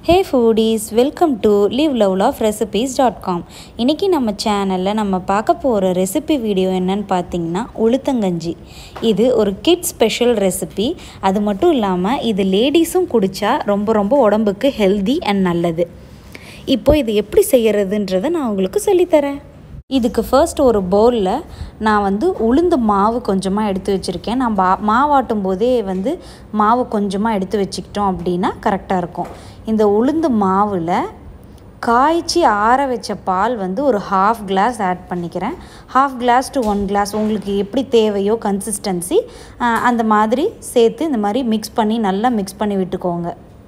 hey foodies welcome to live love of recipes dot com இன்றைக்கி நம்ம சேனலில் நம்ம பார்க்க போகிற ரெசிபி வீடியோ என்னன்னு பார்த்தீங்கன்னா உளுத்தங்கஞ்சி இது ஒரு கிட் ஸ்பெஷல் ரெசிபி அது மட்டும் இல்லாமல் இது லேடிஸும் குடித்தா ரொம்ப ரொம்ப உடம்புக்கு ஹெல்தி அண்ட் நல்லது இப்போ இது எப்படி செய்கிறதுன்றதை நான் உங்களுக்கு சொல்லித்தரேன் இதுக்கு ஃபர்ஸ்ட் ஒரு பவுலில் நான் வந்து உளுந்து மாவு கொஞ்சமாக எடுத்து வச்சுருக்கேன் நான் பா மாவாட்டும் போதே வந்து மாவு கொஞ்சமாக எடுத்து வச்சுக்கிட்டோம் அப்படின்னா கரெக்டாக இருக்கும் இந்த உளுந்து மாவில் காய்ச்சி ஆற வச்ச பால் வந்து ஒரு ஹாஃப் கிளாஸ் ஆட் பண்ணிக்கிறேன் half glass to one glass உங்களுக்கு எப்படி தேவையோ கன்சிஸ்டன்சி அந்த மாதிரி சேர்த்து இந்த மாதிரி மிக்ஸ் பண்ணி நல்லா மிக்ஸ் பண்ணி விட்டுக்கோங்க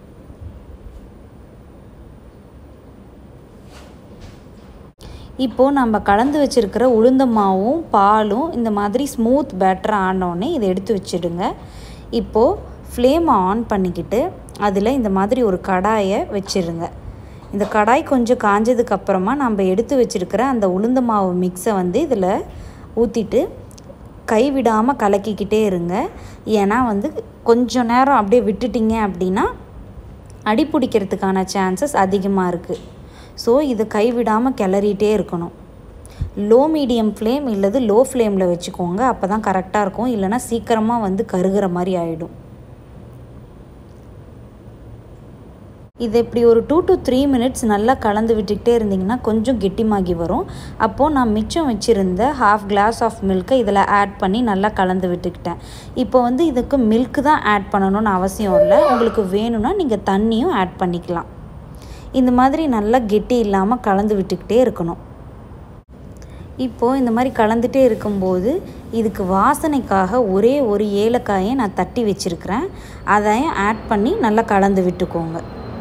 இப்போது நம்ம கலந்து வச்சுருக்கிற உளுந்த மாவும் பாலும் இந்த மாதிரி ஸ்மூத் பேட்டர் ஆனோடனே இதை எடுத்து வச்சிடுங்க இப்போது ஃப்ளேமை ஆன் பண்ணிக்கிட்டு அதில் இந்த மாதிரி ஒரு கடாயை வச்சிருங்க இந்த கடாய் கொஞ்சம் காஞ்சதுக்கப்புறமா நம்ம எடுத்து வச்சுருக்கிற அந்த உளுந்த மாவு மிக்ஸை வந்து இதில் ஊற்றிட்டு கைவிடாமல் கலக்கிக்கிட்டே இருங்க ஏன்னா வந்து கொஞ்சம் நேரம் அப்படியே விட்டுட்டிங்க அப்படின்னா அடி பிடிக்கிறதுக்கான சான்சஸ் அதிகமாக இருக்குது ஸோ இது கைவிடாமல் கிளறிட்டே இருக்கணும் லோ மீடியம் ஃப்ளேம் இல்லது லோ ஃப்ளேமில் வச்சுக்கோங்க அப்போ தான் கரெக்டாக இருக்கும் இல்லைனா சீக்கிரமாக வந்து கருகிற மாதிரி ஆகிடும் இது இப்படி ஒரு டூ டு த்ரீ மினிட்ஸ் நல்லா கலந்து விட்டுக்கிட்டே இருந்திங்கன்னா கொஞ்சம் கெட்டிமாகி வரும் அப்போது நான் மிச்சம் வச்சுருந்த ஹாஃப் கிளாஸ் ஆஃப் மில்க்கை இதில் ஆட் பண்ணி நல்லா கலந்து விட்டுக்கிட்டேன் இப்போ வந்து இதுக்கு மில்க்கு தான் ஆட் பண்ணணும்னு அவசியம் இல்லை உங்களுக்கு வேணும்னா நீங்கள் தண்ணியும் ஆட் பண்ணிக்கலாம் இந்த மாதிரி நல்லா கெட்டி இல்லாமல் கலந்து விட்டுக்கிட்டே இருக்கணும் இப்போது இந்த மாதிரி கலந்துகிட்டே இருக்கும்போது இதுக்கு வாசனைக்காக ஒரே ஒரு ஏலக்காயை நான் தட்டி வச்சுருக்கிறேன் அதையும் ஆட் பண்ணி நல்லா கலந்து விட்டுக்கோங்க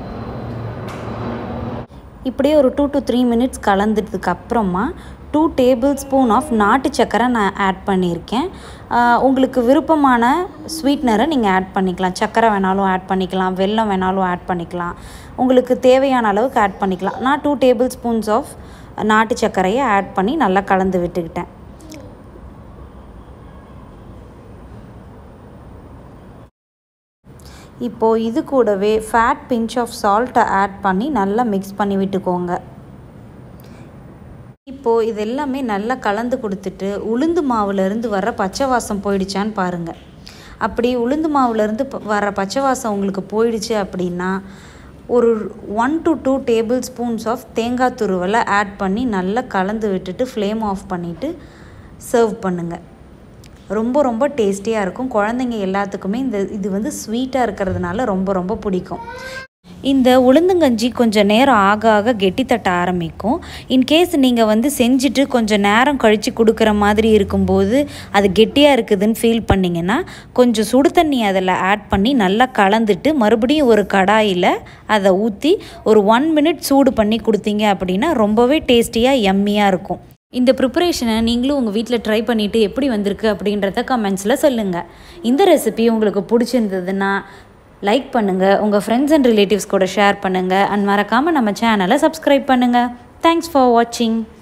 இப்படியே ஒரு டூ டு த்ரீ மினிட்ஸ் கலந்ததுக்கு அப்புறமா டூ டேபிள் ஸ்பூன் ஆஃப் நாட்டு சக்கரை நான் ஆட் பண்ணியிருக்கேன் உங்களுக்கு விருப்பமான ஸ்வீட்னரை நீங்கள் ஆட் பண்ணிக்கலாம் சக்கரை வேணாலும் ஆட் பண்ணிக்கலாம் வெல்லம் வேணாலும் ஆட் பண்ணிக்கலாம் உங்களுக்கு தேவையான அளவுக்கு ஆட் பண்ணிக்கலாம் நான் டூ டேபிள் ஸ்பூன்ஸ் ஆஃப் நாட்டு சர்க்கரையை ஆட் பண்ணி நல்லா கலந்து விட்டுக்கிட்டேன் இப்போது இது கூடவே ஃபேட் பிஞ்ச் ஆஃப் சால்ட்டை ஆட் பண்ணி நல்லா மிக்ஸ் பண்ணி விட்டுக்கோங்க இப்போது இது எல்லாமே நல்லா கலந்து கொடுத்துட்டு உளுந்து மாவுலேருந்து வர பச்சை வாசம் போயிடுச்சான்னு பாருங்கள் அப்படி உளுந்து மாவுலேருந்து வர பச்சை வாசம் உங்களுக்கு போயிடுச்சு அப்படின்னா ஒரு one to two tablespoons of தேங்காய் துருவலை ஆட் பண்ணி நல்லா கலந்து விட்டுட்டு ஃப்ளேம் ஆஃப் பண்ணிவிட்டு சர்வ் பண்ணுங்கள் ரொம்ப ரொம்ப டேஸ்டியாக இருக்கும் குழந்தைங்க எல்லாத்துக்குமே இந்த இது வந்து ஸ்வீட்டாக இருக்கிறதுனால ரொம்ப ரொம்ப பிடிக்கும் இந்த உளுந்தங்கஞ்சி கொஞ்சம் நேரம் ஆக ஆக கெட்டித்தட்ட ஆரம்பிக்கும் இன்கேஸ் நீங்கள் வந்து செஞ்சுட்டு கொஞ்சம் நேரம் கழித்து கொடுக்குற மாதிரி இருக்கும்போது அது கெட்டியாக இருக்குதுன்னு ஃபீல் பண்ணிங்கன்னா கொஞ்சம் சுடு தண்ணி அதில் ஆட் பண்ணி நல்லா கலந்துட்டு மறுபடியும் ஒரு கடாயில் அதை ஊற்றி ஒரு ஒன் மினிட் சூடு பண்ணி கொடுத்தீங்க அப்படின்னா ரொம்பவே டேஸ்டியாக எம்மியாக இருக்கும் இந்த ப்ரிப்பரேஷனை நீங்களும் உங்கள் வீட்டில் ட்ரை பண்ணிவிட்டு எப்படி வந்திருக்கு அப்படின்றத கமெண்ட்ஸில் சொல்லுங்கள் இந்த ரெசிபி உங்களுக்கு பிடிச்சிருந்ததுன்னா லைக் பண்ணுங்கள் உங்கள் ஃப்ரெண்ட்ஸ் அண்ட் ரிலேட்டிவ்ஸ் கூட ஷேர் பண்ணுங்கள் அண்ட் மறக்காமல் நம்ம சேனலை சப்ஸ்கிரைப் பண்ணுங்கள் தேங்க்ஸ் ஃபார் வாட்சிங்